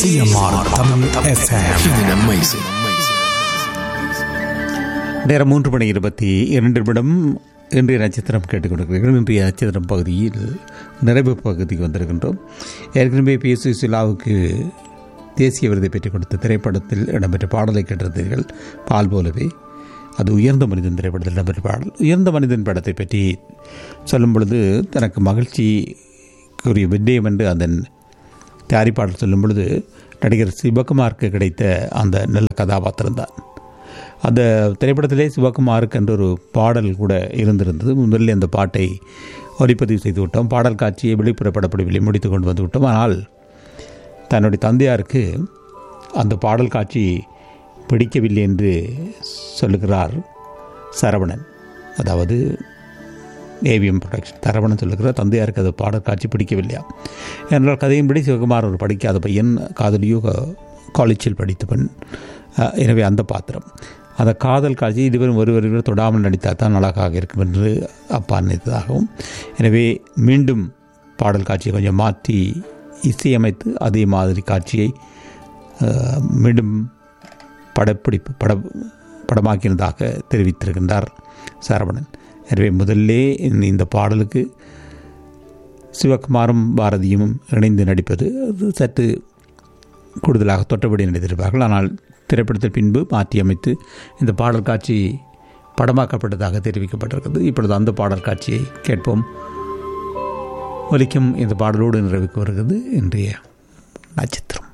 CMR Tamil FM நம்ம இசை நேரம் மூன்று மணி இருபத்தி இரண்டு நிமிடம் இன்றைய நட்சத்திரம் கேட்டுக்கொண்டிருக்கிறீர்கள் இன்றைய நட்சத்திரம் பகுதியில் நிறைவு பகுதிக்கு வந்திருக்கின்றோம் ஏற்கனவே பி எஸ் சிலாவுக்கு தேசிய விருதை பெற்றுக் கொடுத்த திரைப்படத்தில் இடம்பெற்ற பாடலை கேட்டிருந்தீர்கள் பால் போலவே அது உயர்ந்த மனிதன் திரைப்படத்தில் இடம்பெற்ற பாடல் உயர்ந்த மனிதன் படத்தை பற்றி சொல்லும் பொழுது தனக்கு மகிழ்ச்சிக்குரிய விடயம் என்று அதன் தயாரிப்பாளர் சொல்லும் பொழுது நடிகர் சிவகுமாருக்கு கிடைத்த அந்த நல்ல கதாபாத்திரம் தான் அந்த திரைப்படத்திலே சிவகுமாருக்கு என்ற ஒரு பாடல் கூட இருந்திருந்தது முதலில் அந்த பாட்டை ஒலிப்பதிவு செய்து விட்டோம் பாடல் காட்சியை வெளிப்புற படப்பிடிப்பிலே முடித்து கொண்டு வந்து விட்டோம் ஆனால் தன்னுடைய தந்தையாருக்கு அந்த பாடல் காட்சி பிடிக்கவில்லை என்று சொல்லுகிறார் சரவணன் அதாவது ஏவிஎம் ப்ரொடக்ஷன் தரவணன் சொல்லுகிறார் தந்தையாருக்கு அது பாடல் காட்சி பிடிக்கவில்லையா என்றால் கதையின்படி சிவகுமார் ஒரு படிக்காத பையன் காதலியோ காலேஜில் படித்த பெண் அஹ், எனவே அந்த பாத்திரம் அந்த காதல் காட்சி இருவரும் ஒருவர் ஒருவர் தொடாமல் நடித்தால் தான் அழகாக இருக்கும் என்று அப்பா நினைத்ததாகவும் எனவே மீண்டும் பாடல் காட்சியை கொஞ்சம் மாற்றி இசையமைத்து அதே மாதிரி காட்சியை அஹ், மீண்டும் படப்பிடிப்பு பட படமாக்கினதாக தெரிவித்திருக்கின்றார் சரவணன் எனவே முதல்லே இந்த- இந்த பாடலுக்கு சிவகுமாரும் பாரதியும் இணைந்து நடிப்பது அது சற்று கூடுதலாக தொட்டபடி நடித்திருப்பார்கள் ஆனால் திரைப்படத்தில் பின்பு மாற்றி அமைத்து இந்த பாடல் காட்சி படமாக்கப்பட்டதாக தெரிவிக்கப்பட்டிருக்கிறது இப்பொழுது அந்த பாடல் காட்சியை கேட்போம் ஒலிக்கும் இந்த பாடலோடு நிறைவுக்கு வருகிறது இன்றைய நட்சத்திரம்